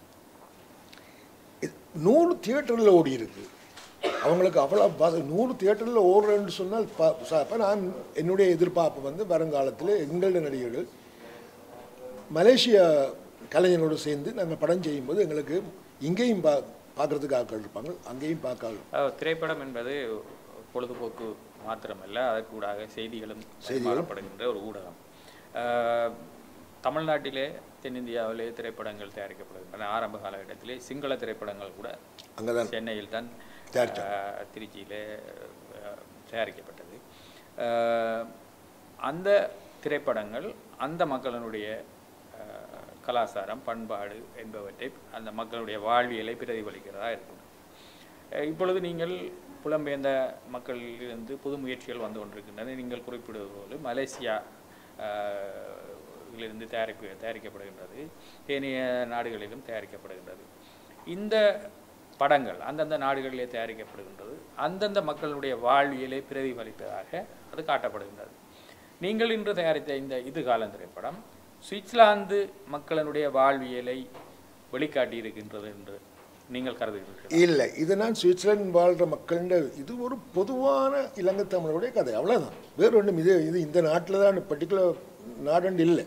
இது நூறு தியேட்டரில் ஓடி இருக்கு அவங்களுக்கு அவ்வளோ வச- நூறு தியேட்டரில் ஓடுறேன்னு சொன்னால் அப்போ நான் என்னுடைய எதிர்பார்ப்பு வந்து வருங்காலத்தில் எங்களுடைய நடிகர்கள் மலேசியா கலைஞரோடு சேர்ந்து நாங்கள் படம் செய்யும்போது எங்களுக்கு இங்கேயும் பா பார்க்குறதுக்கு ஆட்கள் இருப்பாங்க அங்கேயும் பார்க்க ஆள் அஹ், திரைப்படம் என்பது பொழுதுபோக்கு மாத்திரமல்ல அதற்கூடாக செய்திகளும் செய்திகளும். மாறப்படுகின்ற ஒரு ஊடகம் அஹ், தமிழ்நாட்டிலே தென்னிந்தியாவிலே திரைப்படங்கள் தயாரிக்கப்படுகின்றன ஆரம்ப காலகட்டத்திலே சிங்கள திரைப்படங்கள் கூட அங்கே தான் சென்னையில் தான் தயாரிச்சாங்க. அஹ், திருச்சியிலே அஹ், தயாரிக்கப்பட்டது அஹ், அந்த திரைப்படங்கள் அந்த மக்களினுடைய அஹ், கலாச்சாரம் பண்பாடு என்பவற்றை அந்த மக்களுடைய வாழ்வியலை பிரதிபலிக்கிறதா இருக்கும் அஹ், இப்பொழுது நீங்கள் புலம்பெயர்ந்த மக்களிலிருந்து புது முயற்சிகள் வந்து கொண்டிருக்கின்றன நீங்கள் குறிப்பிடுவது போல மலேசியா அஹ், இலிருந்து தயாரிப்பு தயாரிக்கப்படுகின்றது ஏனைய நாடுகளிலும் தயாரிக்கப்படுகின்றது இந்த படங்கள் அந்தந்த நாடுகளிலே தயாரிக்கப்படுகின்றது அந்தந்த மக்களுடைய வாழ்வியலை பிரதிபலிப்பதாக அது காட்டப்படுகின்றது நீங்கள் இன்று தயாரித்த இந்த இது காலம் திரைப்படம் சுவிட்சர்லாந்து மக்களினுடைய வாழ்வியலை வெளிக்காட்டி இருக்கின்றது என்று நீங்கள் கருதுகிறீர்கள் இல்லை இது நான் சுவிட்சர்லாந்து வாழ்கிற மக்கள்கிட்ட இது ஒரு பொதுவான இலங்கை தமிழருடைய கதை அவ்வளோதான் வேறு ஒன்றும் இது இது இந்த நாட்டில் தான் பர்டிகுலர் நாடுண்டு இல்லை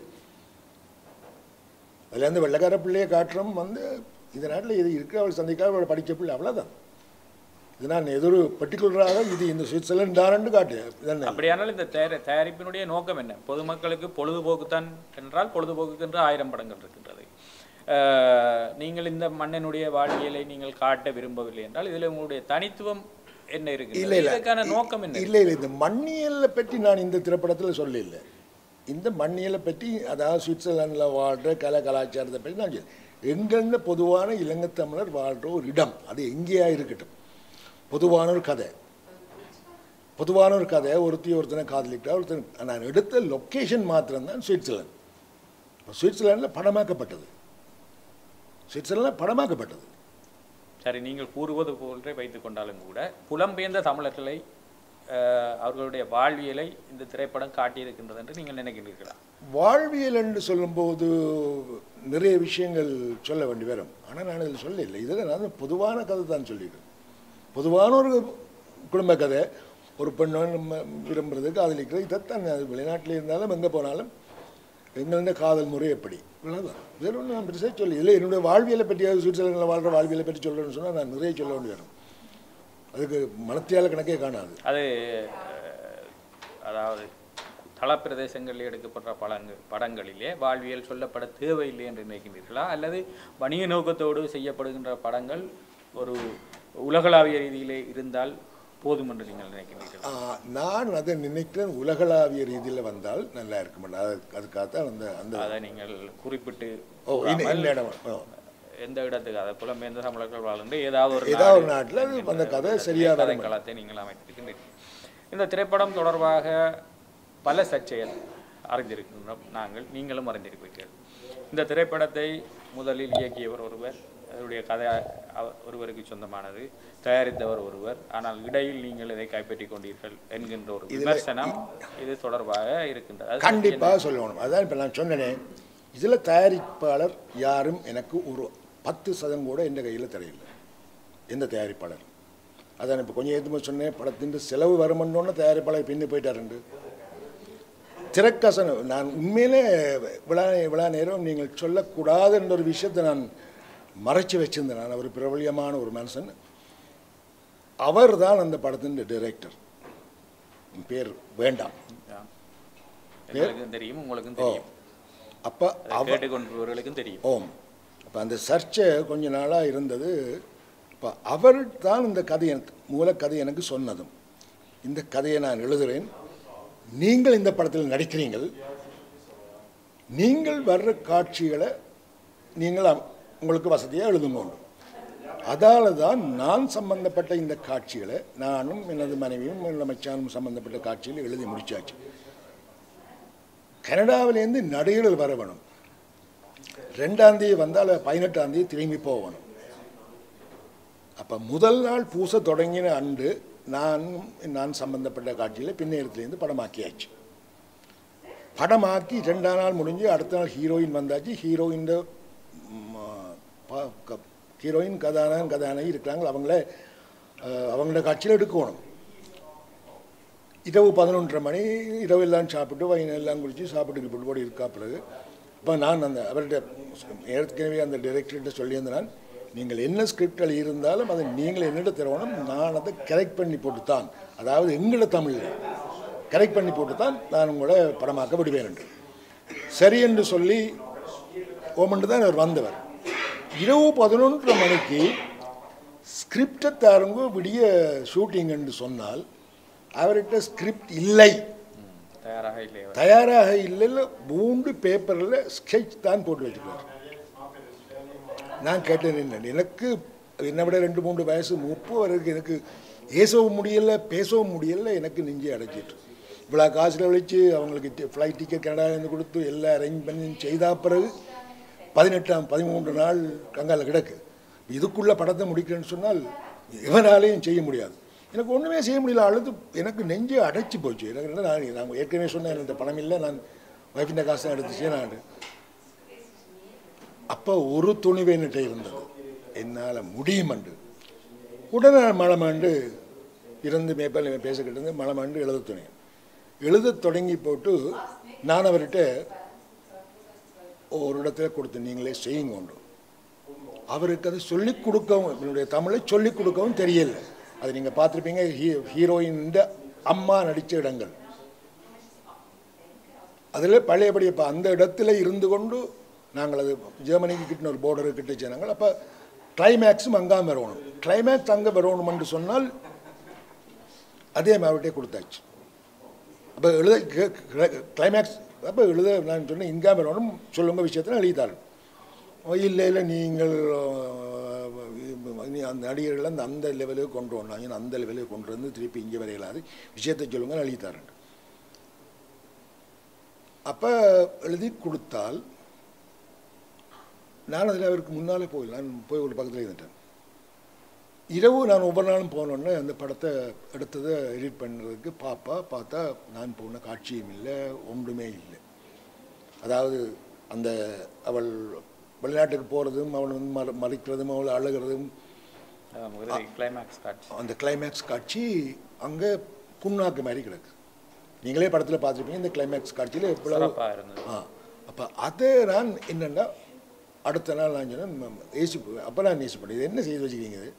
அதில் வந்து வெள்ளக்கார பிள்ளையை காட்டுறோம் வந்து இந்த நாட்டில் இது இருக்கிற அவள் சந்திக்காத அவள் படித்த பிள்ளை அவ்வளோதான் இது நான் ஏதோ ஒரு பர்டிகுலராக இது இந்த சுவிட்சர்லாந்து தானண்டு காட்டு இதான் அப்படியானால் இந்த தயாரி தயாரிப்பினுடைய நோக்கம் என்ன பொதுமக்களுக்கு பொழுதுபோக்குத்தான் என்றால் பொழுதுபோக்குக்கு என்று ஆயிரம் படங்கள் இருக்கின்றது அஹ், நீங்கள் இந்த மண்ணினுடைய வாழ்வியலை நீங்கள் காட்ட விரும்பவில்லை என்றால் இதில் உங்களுடைய தனித்துவம் என்ன இல்லை இருக்கு இல்லை இதற்கான நோக்கம் என்ன இல்லை இல்லை இந்த மண்ணியலை பற்றி நான் இந்த திரைப்படத்தில் சொல்லல இந்த மண்ணியலை பற்றி அதாவது சுவிட்சர்லாந்தில் வாழ்கிற கலை கலாச்சாரத்தை பற்றி நான் சொல்ல எங்கள்னு பொதுவான இலங்கை தமிழர் வாழ்கிற ஒரு இடம் அது எங்கேயா இருக்கட்டும் பொதுவான ஒரு கதை பொதுவான ஒரு கதை ஒருத்தி ஒருத்தனை காதலிக்கிறா ஒருத்தன் நான் எடுத்த லொக்கேஷன் மாத்திரம்தான் சுவிட்சர்லாந்து இப்போ சுவிட்சர்லாந்தில் படமாக்கப்பட்டது சுவிட்சர்லாந்து படமாக்கப்பட்டது சரி நீங்கள் கூறுவது போன்றே வைத்துக் கொண்டாலும் கூட புலம்பெயர்ந்த தமிழர்களை அஹ், அவர்களுடைய வாழ்வியலை இந்த திரைப்படம் காட்டியிருக்கின்றது என்று நீங்கள் நினைக்கிறீர்களா வாழ்வியல் என்று சொல்லும்போது நிறைய விஷயங்கள் சொல்ல வேண்டி வரும் ஆனால் நான் இதில் சொல்ல இல்லை இதில் நான் பொதுவான கதை தான் சொல்லியிருக்கேன் பொதுவான ஒரு குடும்ப கதை ஒரு பெண்ணை நம்ம விரும்புறது காதலிக்கிறது இதைத்தான் அது வெளிநாட்டில் இருந்தாலும் எங்கே போனாலும் எங்களோட காதல் முறை எப்படி இவ்வளோதான் வேற ஒன்றும் நான் பெருசாக சொல்லி இல்லை என்னுடைய வாழ்வியலை பற்றி சுவிட்சர்லாந்தில் வாழ்கிற வாழ்வியலை பற்றி சொல்கிறேன்னு சொன்னால் நான் நிறைய சொல்ல வேண்டி வரும் அதுக்கு மனத்தியால கணக்கே காணாது அது அஹ், அதாவது களப்பிரதேசங்களில் எடுக்கப்படுற படங்கள் படங்களிலே வாழ்வியல் சொல்லப்பட தேவையில்லை என்று நினைக்கின்றீர்களா அல்லது வணிக நோக்கத்தோடு செய்யப்படுகின்ற படங்கள் ஒரு உலகளாவிய ரீதியிலே இருந்தால் போதும் என்று நீங்கள் நினைக்கின்றீர்களா ஆ, நான் அதை நினைக்கிறேன் உலகளாவிய ரீதியில் வந்தால் நல்லா இருக்கும் அது அதுக்காகத்தான் அந்த அந்த அதை நீங்கள் குறிப்பிட்டு ஓ இந்த இந்த இடம் ஓ. எந்த இடத்துக்கு அதை புலம்பெயர்ந்த தமிழர்கள் வாழ்ந்து ஏதாவது ஒரு ஏதாவது ஒரு நாடு நாட்டில் அது என்கின்ற அந்த கதை ஒரு சரியா கதை வரும். களத்தை நீங்கள் அமைத்திருக்கின்றீர்கள் இந்த திரைப்படம் தொடர்பாக பல சர்ச்சைகள் அறிந்திருக்கின்றோம் நாங்கள் நீங்களும் அறிந்திருப்பீர்கள் இந்த திரைப்படத்தை முதலில் இயக்கியவர் ஒருவர் அதனுடைய கதை அவ- ஒருவருக்கு சொந்தமானது தயாரித்தவர் ஒருவர் ஆனால் இடையில் நீங்கள் இதை கைப்பற்றிக் கொண்டீர்கள் என்கின்ற ஒரு விமர்சனம் இது தொடர்பாக இருக்கின்றது அது கண்டிப்பாக சொல்லணும் அதான் இப்போ நான் சொன்னேனே இதில் தயாரிப்பாளர் யாரும் எனக்கு ஒரு பத்து சதம் கூட எந்த கையில் தெரியல எந்த தயாரிப்பாளர் அதான் இப்போ கொஞ்சம் எதுவுமே சொன்னேன் படத்தின் செலவு வருமன்னொன்னு தயாரிப்பாளர் பின்னு போயிட்டாருண்டு திரைக்கசனம் நான் உண்மையிலே விழா விழா நேரம் நீங்கள் சொல்லக்கூடாது என்ற ஒரு விஷயத்தை நான் மறைச்சு வச்சிருந்தேன் நான் ஒரு பிரபலியமான ஒரு மனுஷன் அவர் தான் அந்த படத்தின் டைரக்டர் பேர் வேண்டாம் ஆ. எங்களுக்கும் தெரியும் உங்களுக்கும் தெரியும் அப்போ அதை கேட்டுக்கொண்டவர்களுக்கும் தெரியும் ஓம் அப்போ அந்த சர்ச்சை கொஞ்ச நாளாக இருந்தது இப்போ அவர் தான் இந்த கதை எனக்கு மூலக்கதை எனக்கு சொன்னதும் இந்த கதையை நான் எழுதுகிறேன் நீங்கள் இந்த படத்தில் நடிக்கிறீங்கள் நீங்கள் வர்ற காட்சிகளை நீங்கள் அ- உங்களுக்கு வசதியாக எழுதுங்க அதால தான் நான் சம்பந்தப்பட்ட இந்த காட்சிகளை நானும் எனது மனைவியும் என்னோட மச்சானும் சம்பந்தப்பட்ட காட்சிகளை எழுதி முடிச்சாச்சு கனடாவிலேருந்து நடிகர்கள் வர வேணும் ரெண்டாம் தேதி வந்தால் பதினெட்டாம் தேதி திரும்பி போகணும் அப்போ முதல் நாள் பூச தொடங்கின அன்று நான் நான் சம்பந்தப்பட்ட காட்சியில் பின்னேரத்துலேருந்து படமாக்கியாச்சு படமாக்கி ரெண்டாம் நாள் முடிஞ்சு அடுத்த நாள் ஹீரோயின் வந்தாச்சு ஹீரோயின் ஹீரோயின் கதாநாயகன் கதாநாயகி இருக்கிறாங்க அவங்கள அஹ், அவங்களோட காட்சியில் எடுக்கணும் இரவு பதினொன்றரை மணி இரவு எல்லாம் சாப்பிட்டு வயிறு எல்லாம் குடிச்சு சாப்பிட்டு போட்டு இருக்கா பிறகு அப்போ நான் அந்த அவர்கிட்ட ஏற்கனவே அந்த டைரக்டர்கிட்ட சொல்லியிருந்தேன் நான், நீங்கள் என்ன ஸ்கிரிப்டில் இருந்தாலும் அதை நீங்கள் என்னிட தரணும் நான் அதை கரெக்ட் பண்ணி போட்டுத்தான் அதாவது எங்களோட தமிழில் கரெக்ட் பண்ணி போட்டுத்தான் நான் உங்களை படமாக்க விடுவேன் என்று சரி என்று சொல்லி ஓமண்டு தான் அவர் வந்தவர் இரவு பதினொன்றரை மணிக்கு ஸ்கிரிப்டை தாருங்க விடிய ஷூட்டிங் என்று சொன்னால் அவர்கிட்ட ஸ்கிரிப்ட் இல்லை ம். தயாராக இல்லை அவர். தயாராக இல்லை மூன்று பேப்பரில் ஸ்கெட்ச் தான் போட்டு வச்சுக்கிறார் நான் கேட்டேன் என்ன எனக்கு என்னை விட ரெண்டு மூன்று வயசு முப்பு வரைக்கும் எனக்கு ஏசவும் முடியல பேசவும் முடியல எனக்கு நெஞ்சு அடைச்சிட்டு இவ்வளோ காசில் வச்சு அவங்களுக்கு ஃப்ளைட் டிக்கெட் கனடாவிலேருந்து கொடுத்து எல்லாம் அரேஞ்ச் பண்ணி செய்தா பிறகு பதினெட்டாம் பதிமூன்று நாள் கங்கால கிடக்கு இதுக்குள்ள படத்தை முடிக்கிறேன்னு சொன்னால் இவனாலையும் செய்ய முடியாது எனக்கு ஒன்றுமே செய்ய முடியல அழுது எனக்கு நெஞ்சு அடைச்சி போச்சு எனக்கு என்ன நான் நான் ஏற்கனவே சொன்னேன் இந்த பணம் இல்லை நான் ஒய்ஃபிൻ്റെ காசு தான் எடுத்து செய்யணும் அப்போ ஒரு துணிவு என்கிட்ட இருந்தது என்னால் முடியுமண்டு உடனே மழை மாண்டு இருந்து மேப்பால் பேசிக்கிட்டு இருந்து மழை மாண்டு எழுத துணை எழுத தொடங்கி போட்டு நான் அவர்கிட்ட ஒரு இடத்துல கொடுத்து நீங்களே செய்யுங்க உண்டு அவருக்கு அதை சொல்லிக் கொடுக்கவும் என்னுடைய தமிழை சொல்லிக் கொடுக்கவும் தெரியல அது நீங்கள் பார்த்துருப்பீங்க ஹீ ஹீரோயின் அம்மா நடித்த இடங்கள் அதில் பழையபடி இப்போ அந்த இடத்துல இருந்து கொண்டு நாங்கள் அது ஜெர்மனிக்கு கிட்ட ஒரு border கிட்ட செய்னாங்க அப்போ கிளைமேக்ஸும் அங்காம வரணும் கிளைமேக்ஸ் அங்கே வரணும்னு சொன்னால் அதே மாவட்டே கொடுத்தாச்சு அப்போ எழுத கிளைமேக்ஸ் அப்போ எழுத நான் சொன்னேன் இங்காம வரணும் சொல்லுங்க விஷயத்தில் எழுதித்தாரு இல்லை இல்லை நீங்கள் அஹ், நீ அந்த நடிகர்கள் அந்த அந்த லெவலுக்கு கொண்டு வந்தாங்க அந்த லெவலுக்கு கொண்டு வந்து திருப்பி இங்கே வரையலாது விஷயத்தை சொல்லுங்க எழுதித்தாரேன் அப்போ எழுதி கொடுத்தால் நான் அதில் அவருக்கு முன்னாலே போய் நான் போய் ஒரு பக்கத்தில் இருந்துட்டேன் இரவு நான் ஒவ்வொரு நாளும் போனோடனே அந்த படத்தை எடுத்ததை எடிட் பண்ணுறதுக்கு பாப்பா பார்த்தா நான் போன காட்சியும் இல்லை ஒன்றுமே இல்லை அதாவது அந்த அவள் வெளிநாட்டுக்கு போகிறதும் அவள் வந்து மற மறைக்கிறதும் அவள் அழுகிறதும் அதான் முதலில் கிளைமேக்ஸ் காட்சி அந்த கிளைமேக்ஸ் காட்சி அங்கே புண்ணாக்கு மாதிரி கிடக்கு நீங்களே படத்தில் பார்த்துருப்பீங்க இந்த கிளைமேக்ஸ் காட்சியில் எவ்வளவு சிறப்பாக இருந்தது ஆ அப்போ அதை நான் என்னென்னா அடுத்த நாள் நான் சொன்னேன் ஏசி அப்போ நான் ஏசி பண்ணி இது என்ன செய்து வச்சுக்கிறீங்க இது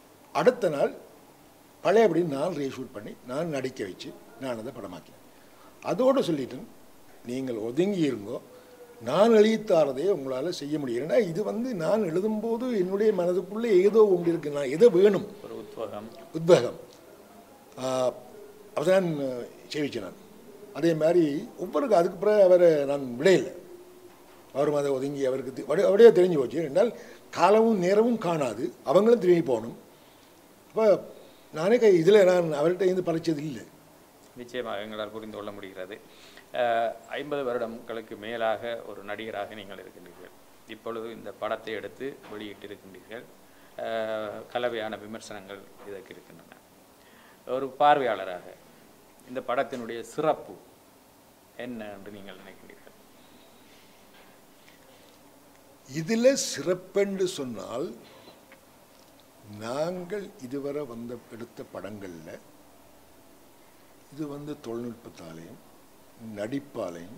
அடுத்த நாள் பழையபடி நான் ரீஷூட் பண்ணி நான் நடிக்க வச்சு நான் அதை படமாக்கினேன் அதோடு சொல்லிட்டேன் நீங்கள் ஒதுங்கி இருங்கோ நான் எழுதித்தாரதே உங்களால் செய்ய முடியும் ஏன்னா இது வந்து நான் எழுதும்போது என்னுடைய மனதுக்குள்ளே ஏதோ ஒன்று இருக்கு நான் எதை வேணும் ஒரு உத்வேகம் உத்வேகம் அப்பதான் சேவிச்சேன் நான் அதே மாதிரி ஒவ்வொருக்கு அதுக்கு பிறகு அவரை நான் விடையில்லை அவரும் அதை ஒதுங்கி அவருக்கு தெ- அப்படியே- அப்படியே தெரிஞ்சு போச்சு என்றால் காலமும் நேரமும் காணாது அவங்களும் திரும்பி போகணும் அப்போ நானே கை இதில் நான் அவர்கிட்ட இருந்து பறிச்சது இல்லை நிச்சயமாக எங்களால் புரிந்து கொள்ள முடிகிறது அஹ், ஐம்பது வருடங்களுக்கு மேலாக ஒரு நடிகராக நீங்கள் இருக்கின்றீர்கள் இப்பொழுது இந்த படத்தை எடுத்து வெளியிட்டிருக்கின்றீர்கள் அஹ், கலவையான விமர்சனங்கள் இதற்கு இருக்கின்றன ஒரு பார்வையாளராக இந்த படத்தினுடைய சிறப்பு என்ன என்று நீங்கள் நினைக்கின்றீர்கள் இதில் சிறப்பென்று சொன்னால் நாங்கள் இதுவரை வந்த எடுத்த படங்களில் இது வந்து தொழில்நுட்பத்தாலையும் நடிப்பாலையும்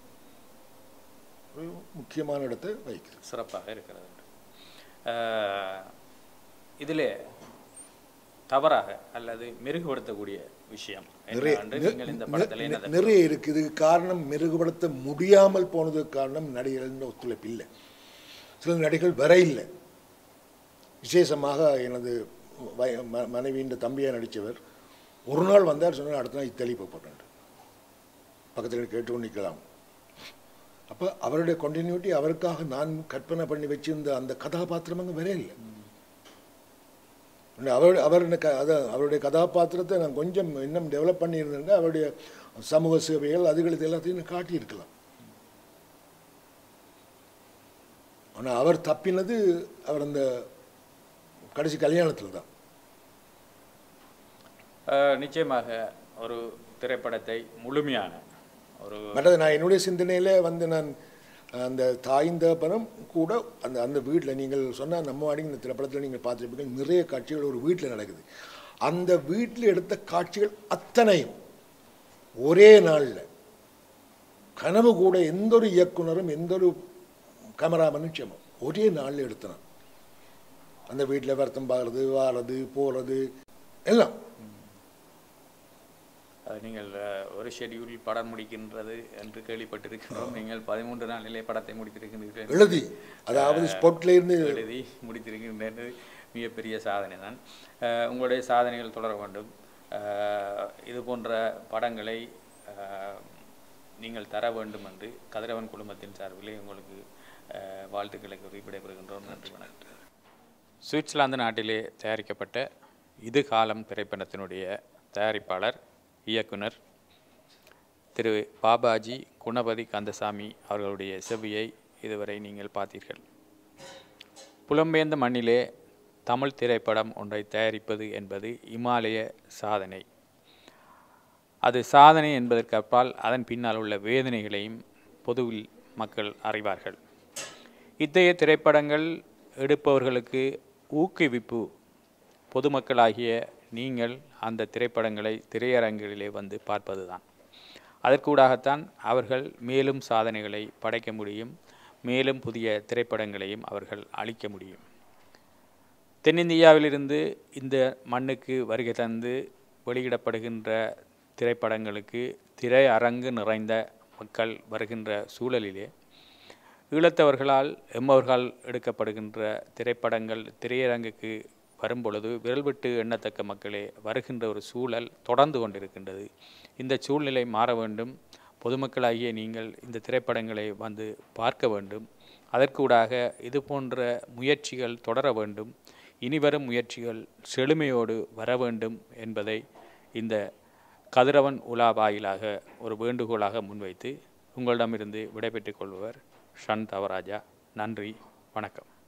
ஒரு முக்கியமான இடத்தை வைக்கிறது சிறப்பாக இருக்கிறது அஹ், இதிலே தவறாக அல்லது மெருகுபடுத்தக்கூடிய விஷயம் நிறைய என்னவென்று நீங்கள் இந்த படத்தில் நி- என்ன நிறைய இருக்கு இதுக்கு காரணம் மெருகுபடுத்த முடியாமல் போனதுக்கு காரணம் நடிகர்களின் ஒத்துழைப்பு இல்லை சில நடிகர்கள் வர இல்லை விசேஷமாக எனது வய- ம- மனைவியின் தம்பியாக நடித்தவர் ஒரு நாள் வந்தார் சொன்னார் அடுத்த நாள் இத்தலி போட்டேன் பக்கத்தில் கேட்டு நிற்கலாம் அப்போ அவருடைய கண்டினியூட்டி அவருக்காக நான் கற்பனை பண்ணி வச்சிருந்த அந்த கதாபாத்திரம் அங்கே வரே இல்லை இன்னும் அவர் அவர் எனக்கு அதான் அவருடைய கதாபாத்திரத்தை நான் கொஞ்சம் இன்னும் டெவலப் பண்ணியிருந்தேன் அவருடைய சமூக சேவைகள் அதுகள் இது எல்லாத்தையும் நான் காட்டியிருக்கலாம் ஆனால் அவர் தப்பினது அவர் அந்த கடைசி கல்யாணத்தில் தான் அஹ், நிச்சயமாக ஒரு திரைப்படத்தை முழுமையான ஒரு மற்றது நான் என்னுடைய சிந்தனையில் வந்து நான் அந்த தாய்ந்தப்பனம் கூட அந்த அந்த வீட்டில் நீங்கள் சொன்ன நம்ம வாடி இந்த திரைப்படத்தில் நீங்கள் பார்த்துருப்பீங்க நிறைய காட்சிகள் ஒரு வீட்டில் நடக்குது அந்த வீட்டில் எடுத்த காட்சிகள் அத்தனையும் ஒரே நாளில் கனவு கூட எந்த ஒரு இயக்குனரும் எந்த ஒரு கேமராமேனும் செய்யணும் ஒரே நாளில் எடுத்தனான் அந்த வீட்டில் வருத்தம் பார்க்கறது வாரது போகிறது எல்லாம் அது நீங்கள் அஹ், ஒரு ஷெட்யூல் படம் முடிக்கின்றது என்று கேள்விப்பட்டிருக்கிறோம் நீங்கள் பதிமூன்று நாளிலே படத்தை முடித்திருக்கின்றீர்கள் எழுதி அதாவது ஸ்பாட்ல இருந்து எழுதி முடித்திருக்கின்றது மிகப்பெரிய சாதனை தான் அஹ், உங்களுடைய சாதனைகள் தொடர வேண்டும் அஹ், இது போன்ற படங்களை அஹ், நீங்கள் தர வேண்டும் என்று கதிரவன் குழுமத்தின் சார்பிலே உங்களுக்கு அஹ், வாழ்த்துக்களை கூறி விடைபெறுகின்றோம் நன்றி வணக்கம் சுவிட்சர்லாந்து நாட்டிலே தயாரிக்கப்பட்ட இது காலம் திரைப்படத்தினுடைய தயாரிப்பாளர் இயக்குனர் திரு பாபாஜி குணபதி கந்தசாமி அவர்களுடைய செவியை இதுவரை நீங்கள் பார்த்தீர்கள் புலம்பெயர்ந்த மண்ணிலே தமிழ் திரைப்படம் ஒன்றை தயாரிப்பது என்பது இமாலய சாதனை அது சாதனை என்பதற்கு அப்பால் அதன் பின்னால் உள்ள வேதனைகளையும் பொதுவில் மக்கள் அறிவார்கள் இத்தகைய திரைப்படங்கள் எடுப்பவர்களுக்கு ஊக்குவிப்பு பொதுமக்களாகிய நீங்கள் அந்த திரைப்படங்களை திரையரங்குகளிலே வந்து பார்ப்பதுதான் அதற்கூடாகத்தான் அவர்கள் மேலும் சாதனைகளை படைக்க முடியும் மேலும் புதிய திரைப்படங்களையும் அவர்கள் அளிக்க முடியும் தென்னிந்தியாவிலிருந்து இந்த மண்ணுக்கு வருகை தந்து வெளியிடப்படுகின்ற திரைப்படங்களுக்கு திரையரங்கு நிறைந்த மக்கள் வருகின்ற சூழலிலே ஈழத்தவர்களால் எம்மவர்களால் எடுக்கப்படுகின்ற திரைப்படங்கள் திரையரங்குக்கு வரும்பொழுது விரல் விட்டு எண்ணத்தக்க மக்களே வருகின்ற ஒரு சூழல் தொடர்ந்து கொண்டிருக்கின்றது இந்த சூழ்நிலை மாற வேண்டும் பொதுமக்களாகிய நீங்கள் இந்த திரைப்படங்களை வந்து பார்க்க வேண்டும் அதற்கூடாக இது போன்ற முயற்சிகள் தொடர வேண்டும் இனிவரும் முயற்சிகள் செழுமையோடு வர வேண்டும் என்பதை இந்த கதிரவன் உலா வாயிலாக ஒரு வேண்டுகோளாக முன்வைத்து உங்களிடமிருந்து விடைபெற்றுக் கொள்பவர் ஷன் தவராஜா நன்றி வணக்கம்